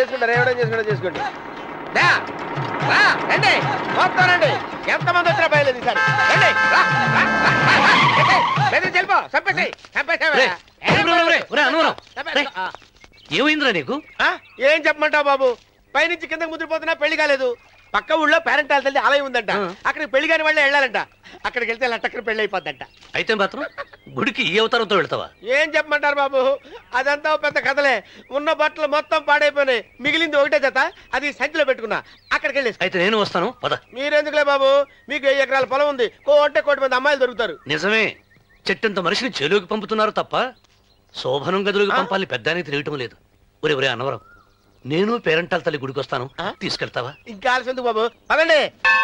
చేసుకుంటారు ఏమైనా చేసుకుంటారు చేసుకోండి దా, రా, రండి మొత్తం రండి ఎంతమంది వచ్చినా బయలుదేరి ఈసారి. రండి రా, రా, రా, రా, రా. ఎక్కేయ్, బెదిరించి వెళ్ళిపో చంపేసి ఒరే, ఒరే, ఒరే, ఒరే, అనుమానం. రే, ఏమైందిరా నీకు ఆ? ఏం చెప్పమంటావు బాబు పైనుంచి కిందకి ముద్రపోతున్నా పెళ్లి కాలేదు పక్క ఊళ్ళో పేరెంట్ తల్లి ఆలయం ఉందంట ఆ. అక్కడికి పెళ్లి కాని వాళ్ళే వెళ్ళాలంట అక్కడికి వెళ్తే లట్టక్కన పెళ్లి అయిపోద్దంట అయితే మాత్రం గుడికి ఈ అవతారంతో వెళ్తావా ఏం చెప్పమంటారు బాబు అదంతా ఓ పెద్ద కథలే ఉన్న బట్టలు మొత్తం పాడైపోయినాయి మిగిలింది ఒకటే జత అది సంచిలో పెట్టుకున్నా అక్కడికి వెళ్ళేసి అయితే నేను వస్తాను పద మీరెందుకులే బాబు మీకు వెయ్యి ఎకరాల పొలం ఉంది కో అంటే కోటి మంది అమ్మాయిలు దొరుకుతారు నిజమే చెట్టంత మనిషిని చెలువుకి పంపుతున్నారు తప్ప శోభనం గదులకు ఆ? పంపాలని పెద్దానికి తెలియటం లేదు ఒరే ఒరే అన్నవరం నేను పేరంటాల తల్లి గుడికి వస్తాను ఆ? తీసుకెళ్తావా ఇంకా ఆలస్యం ఎందుకు బాబు పదండి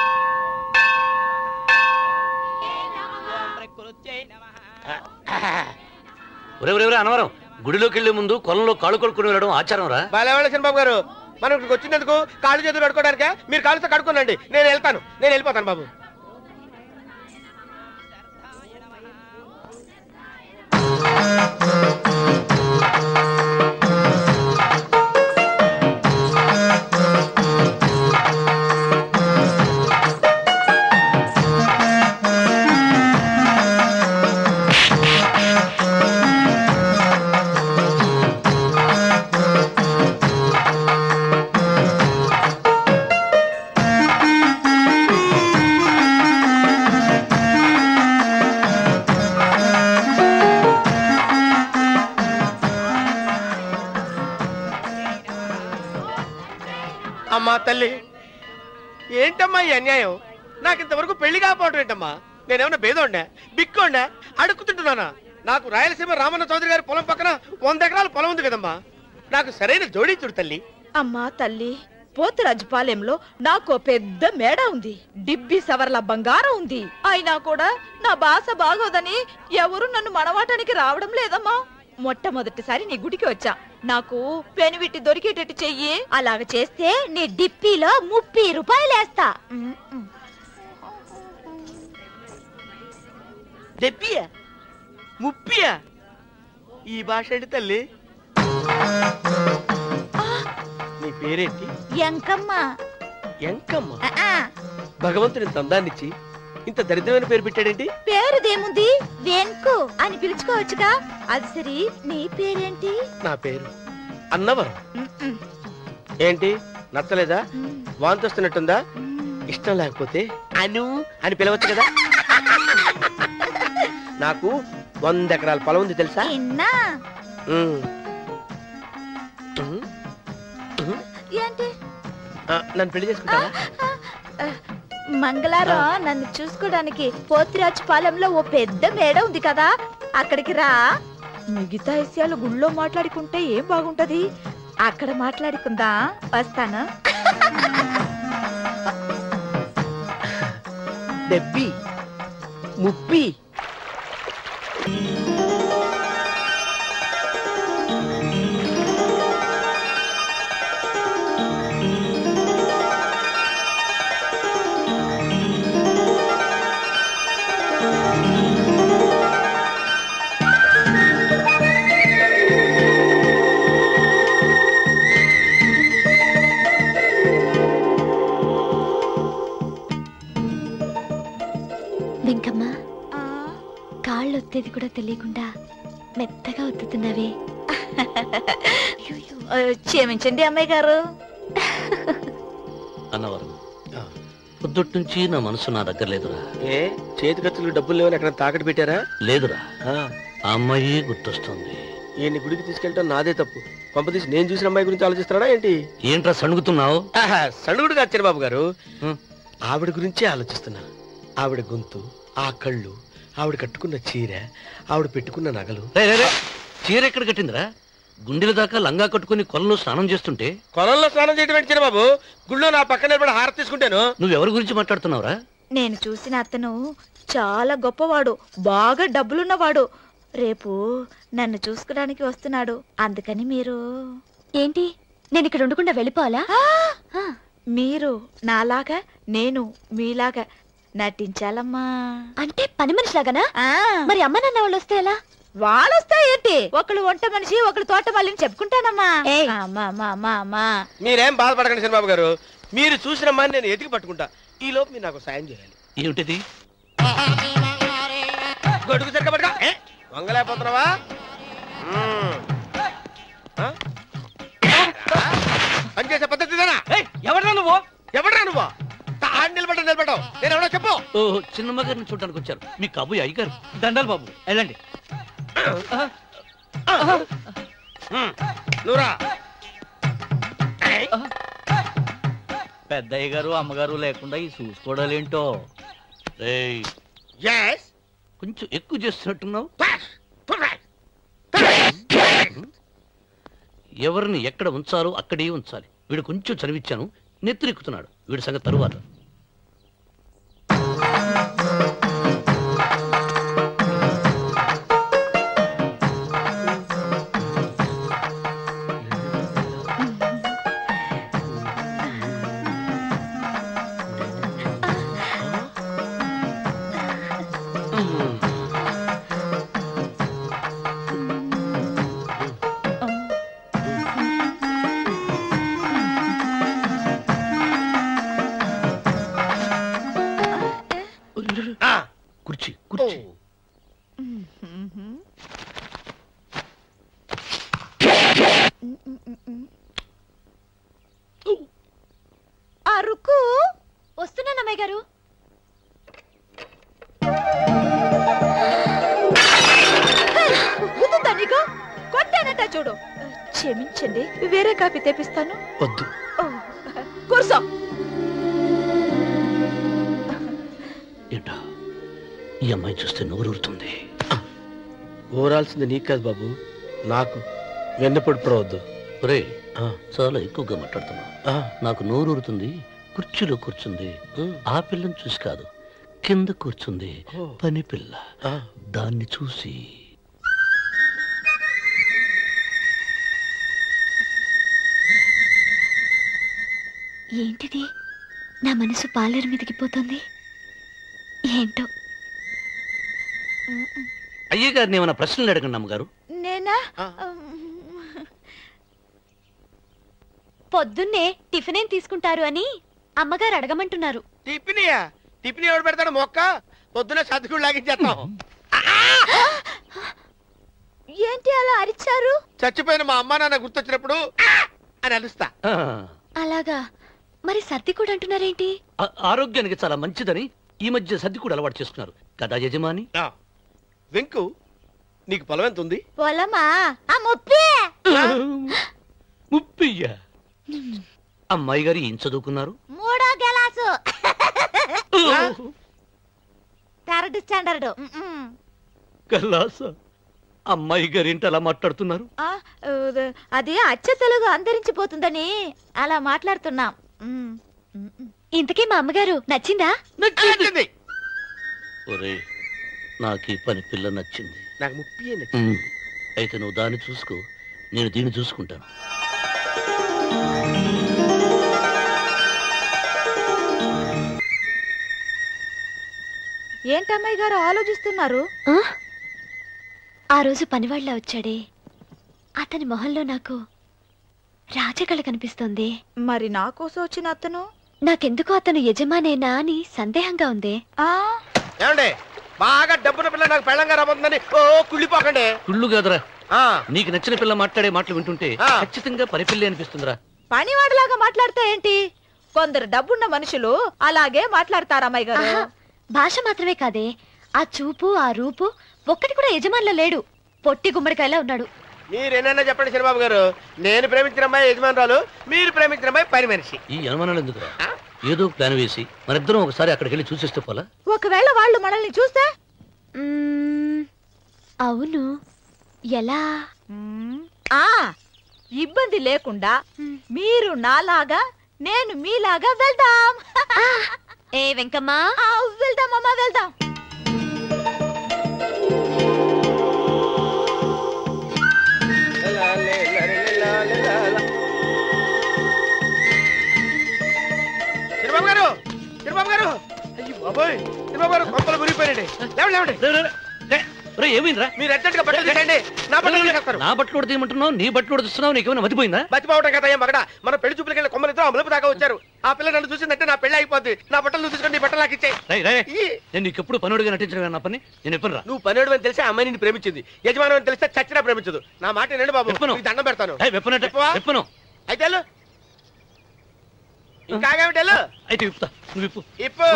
ఒరే ఒరే ఒరే అన్నవరం గుడిలోకి వెళ్లే ముందు కొలంలో కాళ్ళు కొడుకుని వెళ్ళడం ఆచారం రా బాలేవాళ్ళ చంద్రబాబు గారు మనం ఇక్కడికి వచ్చినందుకు కాళ్ళు చేతులు కడుక్కోవడానికే మీరు కాళ్ళతో కడుక్కోనండి నేను వెళ్తాను నేను వెళ్ళిపోతాను బాబు అమ్మా తల్లి ఏంటమ్మా ఈ అన్యాయం నాకు ఇంతవరకు పెళ్లి కాకపోవడం ఏంటమ్మా నేనేమన్నా బేదోండా బిక్కోండా అడుక్కుతుంటున్నానా నాకు రాయలసీమ రామన్న చౌదరి గారి పొలం పక్కన వంద ఎకరాల పొలం ఉంది కదమ్మా నాకు సరైన జోడించుడు తల్లి అమ్మా తల్లి పోతురాజుపాలెంలో నాకు ఓ పెద్ద మేడ ఉంది డిబ్బి సవర్ల బంగారం ఉంది అయినా కూడా నా భాష బాగోదని ఎవరు నన్ను మనవాటానికి రావడం లేదమ్మా మొట్టమొదటిసారి నీ గుడికి వచ్చా నాకు పెనువిట్టి దొరికేటట్టు చెయ్యి అలాగ చేస్తే నీ డిప్పిలో ముప్పై రూపాయలు వేస్తా దెప్పియా ముప్పియా ఈ భాష ఏంటి తల్లి నీ పేరేంటి ఎంకమ్మ ఎంకమ్మ ఆ, ఆ, భగవంతుని ఇంత అందాన్నిచ్చి ఇంత దరిద్రమైన పేరు పెట్టాడేంటి పేరుదేముంది వెంకు అని పిలుచుకోవచ్చుగా అది సరి నీ పేరేంటి నా పేరు అన్నవరం మ్మ్, ఏంటి నచ్చలేదా మ్మ్, వాంతి వస్తున్నట్టుందా మ్మ్. ఇష్టం లేకపోతే అను అని పిలవచ్చు కదా నాకు వంద ఎకరాల పొలం ఉంది తెలుసా ఇన్నా ఉమ్. ఉమ్. ఉమ్. ఏంటి ఆ, నన్ను పెళ్లి చేసుకుంటావా మంగళారం నన్ను చూసుకోవడానికి పోతిరాజు పాలెంలో ఓ పెద్ద మేడ ఉంది కదా అక్కడికి రా మిగతా విషయాలు గుళ్ళో మాట్లాడుకుంటే ఏం బాగుంటది అక్కడ మాట్లాడుకుందా వస్తాను డెబ్బి ముప్పి వెంకమ్మ కాళ్ళు ఒత్తేది కూడా తెలియకుండా మెత్తగా ఒత్తుతున్నవే ఆ, క్షమించండి అమ్మాయి గారు అన్నవరం పొద్దుటి నుంచి నా మనసు నా దగ్గర లేదురా ఏ చేతి ఖర్చులు డబ్బులు లేవని ఎక్కడ తాకట్టు పెట్టారా లేదురా ఆ, ఆ అమ్మాయి గుర్తొస్తుంది ఈయన్ని గుడికి తీసుకెళ్ళటం నాదే తప్పు పంపతీసి నేను చూసిన అమ్మాయి గురించి ఆలోచిస్తున్నాడా ఏంటి ఏంట్రా సణుగుతున్నావు ఆహా, సణుగుడు కాదు చిరబాబు గారు హ్మ్. ఆవిడ గురించే ఆలోచిస్తున్నా ఆవిడ గొంతు ఆ కళ్ళు ఆవిడ కట్టుకున్న చీర ఆవిడ పెట్టుకున్న నగలు రే, రే, రే. చీర ఎక్కడ కట్టిందిరా గుండెల దాకా లంగా కట్టుకుని కొలంలో స్నానం చేస్తుంటే కొలంలో స్నానం చేయడం ఏంటి చిరబాబు గుళ్ళో నా పక్కన నిలబడి హారతి తీసుకుంటాను నువ్వెవరి గురించి మాట్లాడుతున్నావురా నేను చూసిన అతను చాలా గొప్పవాడు బాగా డబ్బులున్నవాడు రేపు నన్ను చూసుకోవడానికి వస్తున్నాడు అందుకని మీరు ఏంటి నేను ఇక్కడ ఉండకుండా వెళ్ళిపోవాలా ఆ, మీరు నాలాగా నేను మీలాగా నటించాలమ్మా అంటే పని మనిషిలాగానా ఆ, మరి అమ్మ నాన్న వాళ్ళు వస్తే ఎలా వాళ్ళొస్తా ఏంటి ఒకళ్ళు వంట మనిషి ఒకళ్ళు తోట వాళ్ళని చెప్పుకుంటానమ్మా అమ్మా అమ్మా అమ్మా అమ్మా మీరేం బాధపడకండి చంద్రబాబు గారు మీరు చూసిన అమ్మాయిని నేను ఎతికి పట్టుకుంటా ఈ లోపు మీరు నాకు సాయం చేయాలి ఏమిటిది గొడుగు సరిగ్గా పట్టుకో ఏ? వంగలేకపోతున్నావా మ్మ్. ఆ? పని చేసే పద్ధతి ఇదేనా? ఎవరా నువ్వు ఎవడ్రా నువ్వు తాడు నిలబడ్డా నిలబడ్డావు నేను ఎవడో చెప్పు ఓ చిన్నమ్మ గారిని చూడడానికి వచ్చారు మీ కాబోయే అయ్యగారు దండాలు బాబు వెళ్ళండి మ్మ్. నువ్వురా ఏయ్. పెద్దయ్య గారు అమ్మగారు లేకుండా ఈ చూసుకోవడాలేంటో రేయ్ Yes. కొంచెం ఎక్కువ చేస్తున్నట్టున్నావు Pass. Pass. Pass. ఎవరిని ఎక్కడ ఉంచాలో అక్కడే ఉంచాలి వీడు కొంచెం చదివిచ్చాను నెత్తిరెక్కుతున్నాడు వీడి సంగతి తరువాత ఆ. కుర్చీ ఓ. కుర్చీ అరుకు వస్తున్నాను అమ్మాయి గారు గుద్దుతా నీకు కొట్టానట చూడు క్షమించండి వేరే కాపీ తెప్పిస్తాను వద్దు ఓ, కూర్చో ఏంటా ఈ అమ్మాయి చూస్తే నోరూరుతుంది ఊరాల్సింది నీకు కాదు బాబు నాకు వెన్నపొడి పడవద్దు ఒరే చాలా ఎక్కువగా మాట్లాడుతున్నా నాకు నోరూరుతుంది కుర్చీలో కూర్చుంది ఆ పిల్లని చూసి కాదు కింద కూర్చుంది ఓ. పని పిల్ల దాన్ని చూసి ఏంటిది నా మనసు పాలేరు మీదకి పోతుంది ఏంటో అయ్య గారిని ఏమైనా ప్రశ్నలు అడగండి అమ్మగారు నేనా ఆ. పొద్దున్నే టిఫిన్ ఏం తీసుకుంటారు అని అమ్మగారు అడగమంటున్నారు టిఫినియా టిఫిన్ ఎవడు పెడతాడు మొక్క పొద్దున సతుకుడు లాగించేస్తాం ఏంటి అలా అరిచారు చచ్చిపోయిన మా అమ్మా నాన్న గుర్తొచ్చినప్పుడు "ఆ!" అని అలుస్తా ఆ, అలాగా మరి సర్ది కూడా అంటున్నారేంటి ఆ- ఆరోగ్యానికి చాలా మంచిదని ఈ మధ్య సర్ది కూడా అలవాటు చేసుకున్నారు కదా యజమాని ఆ. వెంకు నీకు పొలం ఎంత ఉంది పొలమా ఆ ముప్పి ముప్పయ్య అమ్మాయి గారు ఏం చదువుకున్నారు మూడో గెలాసు థర్డ్ స్టాండర్డ్ కల్లాస అమ్మాయి గారు ఏంటి అలా మాట్లాడుతున్నారు అది అచ్చ తెలుగు అంతరించిపోతుందని అలా మాట్లాడుతున్నాం ఉమ్, ఉమ్, ఉమ్. ఇంతకీ మా అమ్మగారు నచ్చిందా నచ్చింది. ఒరే నాకు ఈ పని పిల్ల నచ్చింది నాకు ముప్పి ఉమ్, అయితే నువ్వు దాన్ని చూసుకో నేను దీన్ని చూసుకుంటాను ఏంటమ్మాయి గారు ఆలోచిస్తున్నారు ఆ? ఆ రోజు పనివాళ్ళ వచ్చాడే అతని మొహంలో నాకు రాజకళ కనిపిస్తోంది మరి నా కోసం వచ్చిన అతను నాకెందుకు అతను యజమానేనా అని సందేహంగా ఉంది ఆ ఏమండి బాగా డబ్బున పిల్ల నాకు పెళ్ళంగా రాబోతుందని ఓ కుళ్ళిపోకండి కుళ్ళు కాదురా ఆ నీకు నచ్చిన పిల్ల మాట్లాడే మాటలు వింటుంటే ఆ. ఖచ్చితంగా పని పిల్లి అనిపిస్తుందిరా పనివాడిలాగా మాట్లాడితే ఏంటి కొందరు డబ్బున్న మనుషులు అలాగే మాట్లాడతారు అమ్మాయి గారు ఆహా, భాష మాత్రమే కాదే ఆ చూపు ఆ రూపు ఒక్కటి కూడా యజమానిలో లేడు పొట్టి గుమ్మడికాయలా ఉన్నాడు మీరేనన్నా చెప్పండి చంద్రబాబు గారు నేను ప్రేమించిన అమ్మాయి యజమానురాలు మీరు ప్రేమించిన అమ్మాయి పని మనిషి ఈ అనుమానాలు ఎందుకురా ఆ? ఏదో ప్లాన్ వేసి మనిద్దరం ఒకసారి అక్కడికి వెళ్ళి చూసేస్తే పోలా ఒకవేళ వాళ్ళు మనల్ని చూస్తే మ్మ్, అవును ఎలా మ్మ్. ఆ ఇబ్బంది లేకుండా మీరు నాలాగా నేను మీలాగా వెళ్దాం ఏ వెంకమ్మ ఆ, వెళ్దాం అమ్మా వెళ్దాం చంద్రబాబు గారు చంద్రబాబు గారు అయ్యి బాబోయ్ చంద్రబాబు గారు కొంపలు మురిగిపోయారండి లేవండి లేవండి రే, రే, రే, రే. రే ఏమైందిరా మీరు అర్జెంట్ గా బట్టలు తీసేయండి నా బట్టలు తీసేస్తారు నా బట్టలు ఉడతీయమంటున్నావు నీ బట్టలు ఉడుతున్నావు నీకేమైనా మతిపోయిందా బతిపోవటం కదా ఏం మగడ మన పెళ్లి చూపులకి వెళ్ళి కొమ్మలు ఇద్దరు అమలుపు దాకా వచ్చారు ఆ పిల్ల నన్ను చూసిందంటే నా పెళ్లి అయిపోద్ది నా బట్టలు నువ్వు తీసుకొని నీ బట్టలు నాకు ఇచ్చేయి రై రై ఈ. నేను నీకు ఎప్పుడు పనుడిగా నటించడం నా పని నేను ఎప్పుడు రా నువ్వు పనివాడు అని తెలిసి ఆ అమ్మాయి నిన్ను ప్రేమించింది యజమాని అని తెలిస్తే చచ్చినా ప్రేమించదు నా మాట వినండి బాబు చెప్పను. నీకు దండం పెడతాను ఏయ్, విప్పనట్టే విప్పవా? విప్పను అయితే వెళ్ళు. ఇంకా ఆగావిటి వెళ్ళు. అయితే విప్పుతా నువ్వు విప్పు ఇప్పు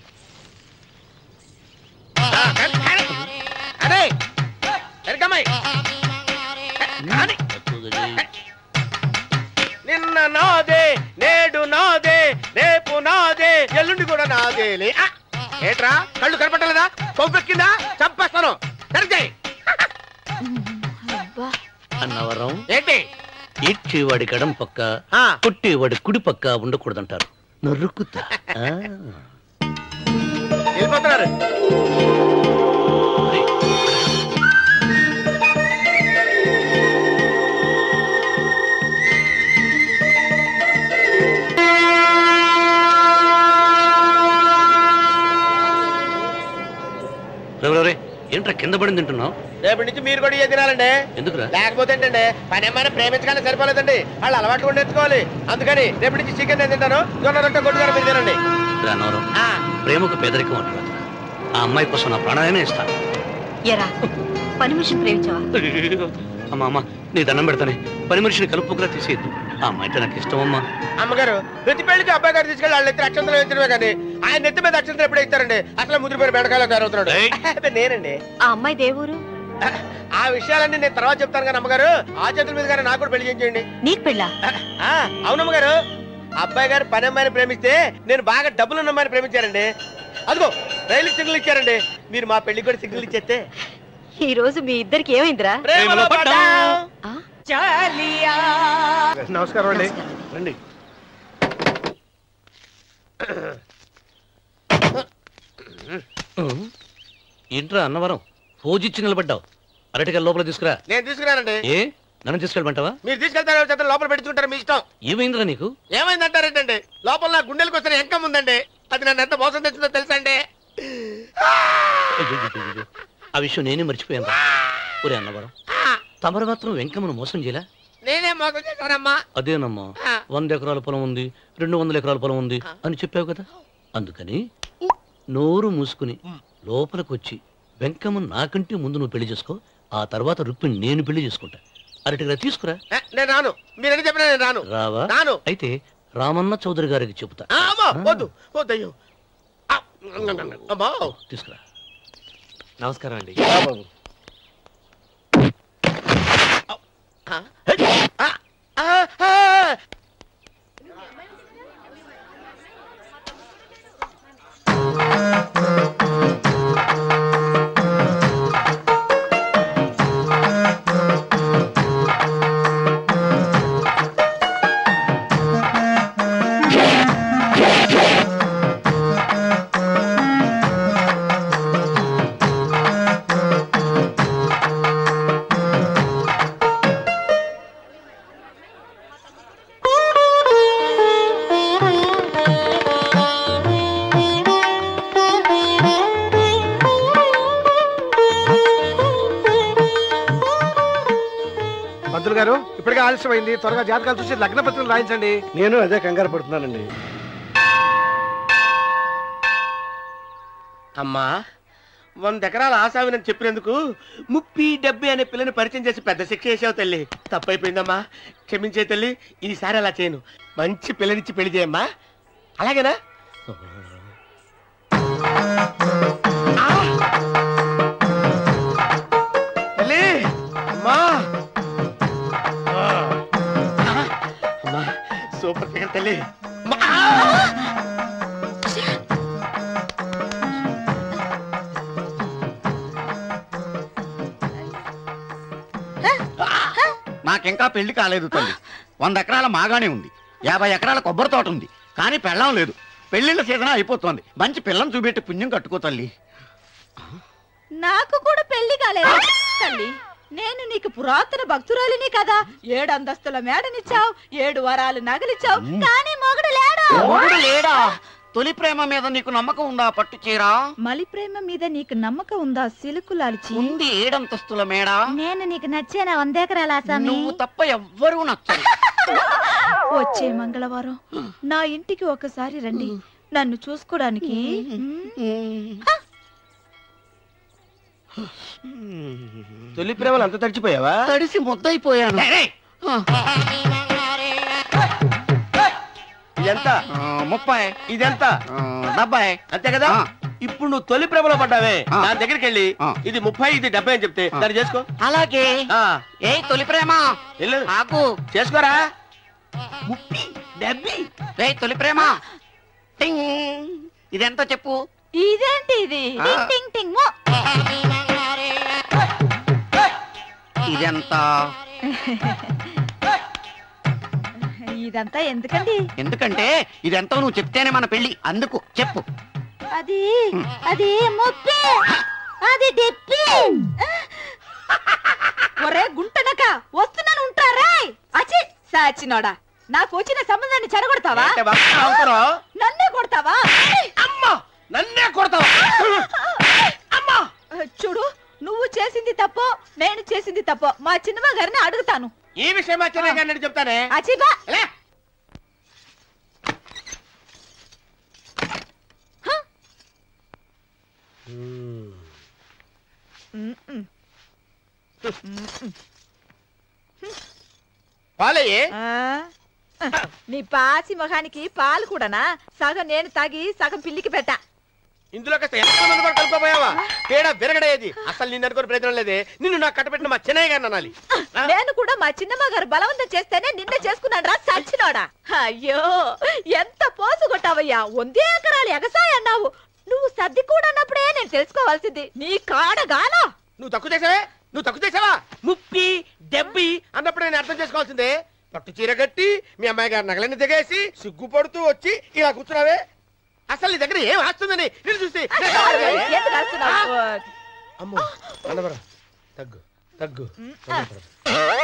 అదే ఎరకమ్మాయి కానీ నిన్న నాదే నేడు నాదే రేపు నాదే ఎల్లుండి కూడా నాదేలే ఆ! ఏట్రా కళ్ళు కనపట్టలేదా కొవ్వెక్కిందా చంపేస్తాను సరిచేయి అబ్బా అన్నవరం ఏంటి ఇచ్చేవాడి కడం పక్క ఆ. కొట్టేవాడి కుడి పక్క ఉండకూడదంటారు నరుక్కుతా ఆ. వెళ్ళిపోతున్నారు రేయ్, రే, రే, రే, ఏంట్రా కింద పడింది తింటున్నావు రేపటి నుంచి మీరు కూడా ఇయ్య తినాలండి ఎందుకురా లేకపోతే ఏంటండి పని ఏమైనా ప్రేమించగానే సరిపోలేదండి వాళ్ళు అలవాట్లు కూడా నేర్చుకోవాలి అందుకని రేపటి నుంచి చికెన్ నేను తింటాను జొన్న రొట్టె కొట్టుగారు మీరు తినండి రే, అన్నవరం ఆ, ప్రేమకు పేదరికం అంటారు ఆ అమ్మాయి కోసం నా ప్రాణాలనే ఇస్తాను ఎరా పని మనిషిని ప్రేమించావా అమ్మా అమ్మ నీ దండం పెడతానే పని మనిషిని కలుపుకులా తీసేయద్దు ఆ అమ్మాయి అంటే నాకు ఇష్టం అమ్మా అమ్మగారు ప్రతి పెళ్లికి అబ్బాయి గారు తీసుకెళ్ళి వాళ్ళు ఎత్తి అక్షంతలు వేయించడమే కానీ ఆయన నెత్తి మీద అక్షంతలు ఎప్పుడే ఇస్తారండి అసలు ముదిరిపోయిన బెడకాయలో తయారవుతున్నాడు ఏయ్. అబ్బే, నేనండి ఆ అమ్మాయి దేవురు ఆ విషయాలన్నీ నేను తర్వాత చెప్తాను కానీ అమ్మగారు ఆ చేతుల మీద కానీ నాకు కూడా పెళ్లి చేయించండి నీకు పెళ్ళా ఆ, అవునమ్మగారు అబ్బాయి గారు పని అమ్మాయిని ప్రేమిస్తే నేను బాగా డబ్బులు ఉన్న అమ్మాయిని ప్రేమించారండి అదిగో రైలు సిగ్నల్ ఇచ్చారండి మీరు మా పెళ్లికి కూడా సిగ్నల్ ఇచ్చేస్తే ఈ రోజు మీ ఇద్దరికి ఏమైందిరా ప్రేమలో పడ్డాం. ఆ? నమస్కారం అండి రండి ఏంట్రా అన్నవరం ఫోజిచ్చి నిలబడ్డావు అరటిగా లోపల తీసుకురా నేను తీసుకురానండి ఏ నన్ను తీసుకెళ్ళమంటావా మీరు తీసుకెళ్తారో చేత లోపల పెట్టుకుంటారు మీ ఇష్టం ఏమైందిరా నీకు ఏమైందంటారేంటండి లోపల నా గుండెలకు వస్తున్న ఎంకం ఉందండి అది నన్ను ఎంత మోసం తెచ్చిందో తెలుసా అండి అయ్యయ్యయ్యయ్యో. ఆ విషయం నేనే మర్చిపోయాను ఒరే అన్నవరం తమరు మాత్రం వెంకమ్మను మోసం చేయలే నేనే మోసం చేశానమ్మా అదేనమ్మా ఆ. వంద ఎకరాల పొలం ఉంది రెండు వందల ఎకరాల పొలం ఉంది అని చెప్పావు కదా అందుకని నోరు మూసుకుని లోపలికి వచ్చి వెంకమ్మ నాకంటే ముందు నువ్వు పెళ్లి చేసుకో ఆ తర్వాత రుక్మిణి నేను పెళ్లి చేసుకుంటా అరటిగా తీసుకురా ఏ, నేను రాను మీరని చెప్పినా నేను రాను రావా రాను అయితే రామన్న చౌదరి గారికి చెబుతా ఆ, అమ్మా వద్దు వద్దయ్యో ఆ, అమ్మా తీసుకురా నమస్కారం అండి ఆ, ఆ, ఆ, ఆ. పంతులు గారు ఇప్పటికే ఆలస్యమైంది త్వరగా జాతకాలు చూసి లగ్న పత్రికలు రాయించండి నేను అదే కంగారు పడుతున్నానండి అమ్మా వంద ఎకరాల ఆశావినని చెప్పినందుకు ముప్పి డెబ్బై అనే పిల్లని పరిచయం చేసి పెద్ద శిక్ష చేసావు తల్లి తప్పైపోయిందమ్మా క్షమించే తల్లి ఈసారి అలా చేయను మంచి పిల్లనిచ్చి పెళ్లి చేయమ్మా అలాగేనా ఆ! తల్లి అమ్మా ఆ! అమ్మా సూపర్ ఫిగర్ తల్లి అమ్మా! నాకింకా పెళ్లి కాలేదు తల్లి వంద ఎకరాల మాగానే ఉంది యాభై ఎకరాల కొబ్బరి తోట ఉంది కానీ పెళ్ళం లేదు పెళ్లిళ్ళ సీజన్ అయిపోతోంది మంచి పిల్లని చూపెట్టి పుణ్యం కట్టుకో తల్లి నాకు కూడా పెళ్లి కాలేదు తల్లి నేను నీకు పురాతన భక్తురాలిని కదా ఏడు అంతస్తుల మేడనిచ్చావు ఏడు వరాలు నగలిచ్చావు కానీ మొగుడు లేడు మొగుడు లేడా తొలి ప్రేమ మీద నీకు నమ్మకం ఉందా పట్టు చీర మలి ప్రేమ మీద నీకు నమ్మకం ఉందా సిలుకు లాల్చి ఉంది ఏడంతస్తుల మేడ నేను నీకు నచ్చేనా వందేకరాల నువ్వు తప్ప ఎవ్వరూ నచ్చరు వచ్చే మంగళవారం నా ఇంటికి ఒకసారి రండి నన్ను చూసుకోవడానికి తొలి ప్రేమలు అంత తడిచిపోయావా తడిసి ముద్దయిపోయాను ఎంత ఆ, ముప్పై ఇదెంత ఆ, డెబ్బై అంతే కదా ఆ. ఇప్పుడు నువ్వు తొలి ప్రేమలో పడ్డావే ఆ. దాని దగ్గరికి వెళ్ళి ఆ. ఇది ముప్పై ఇది డెబ్బై అని చెప్తే ఆ. దాన్ని చేసుకో అలాగే ఆ, ఏ తొలి ప్రేమ వెళ్ళు ఆకు చేసుకోరా ముప్పి డెబ్బై రే తొలి ప్రేమ టింగ్ ఇదెంత చెప్పు ఇదేంటి ఇది ఆ. టింగ్ టింగ్ టింగ్ మో. ఇదెంత ఇదంతా ఎందుకండి ఎందుకంటే ఇదెంతో నువ్వు చెప్తేనే మన పెళ్లి అందుకు చెప్పు అది అది ముప్పి అది డెప్పి ఒరే గుంటనక వస్తున్నాను ఉంటారా అచి సాచినోడా నాకు వచ్చిన సంబంధాన్ని చెడగొడతావా అంటే బాగా నవ్వుతున్నావు? నన్నే కొడతావా అమ్మా నన్నే కొడతావు అమ్మా చూడు నువ్వు చేసింది తప్పో నేను చేసింది తప్పో మా చిన్నమ్మ గారిని అడుగుతాను ఈ విషయం మా చెన్నై గారిని చెప్తానే అచిబా ఎలా? పాలయ్యే నీ పాసి మొహానికి పాలు కూడానా సగం నేను తాగి సగం పిల్లికి పెట్టా ఇందులో కాస్త ఎంత మంది కూడా కలుపుకోపోయావా తేడా విరగడేది అసలు నిన్ను అనుకుని ప్రయోజనం లేదే నిన్ను నాకు కట్టబెట్టిన మా చెన్నయ్య గారిని అనాలి నేను కూడా మా చిన్నమ్మ గారు బలవంతం చేస్తేనే నిన్నే చేసుకున్నాడు రా సచ్చినోడా అయ్యో ఎంత పోసు కొట్టావయ్యా వందే ఎకరాలు ఎగసాయ అన్నావు నువ్వు సర్ది కూడా అన్నప్పుడే నేను తెలుసుకోవాల్సింది నీ కాడగానా నువ్వు తక్కువ చేసావే నువ్వు తక్కువ చేసావా ముప్పి డెబ్బై అన్నప్పుడు నేను అర్థం చేసుకోవాల్సిందే పట్టు చీర కట్టి మీ అమ్మాయి గారి నగలన్నీ దిగేసి సిగ్గుపడుతూ వచ్చి ఇలా కూర్చున్నావే అసలు నీ దగ్గర ఏం వస్తుందని నేను చూసి ఎందుకు అరుస్తున్నావు? అమ్మో అన్నవరం తగ్గు తగ్గు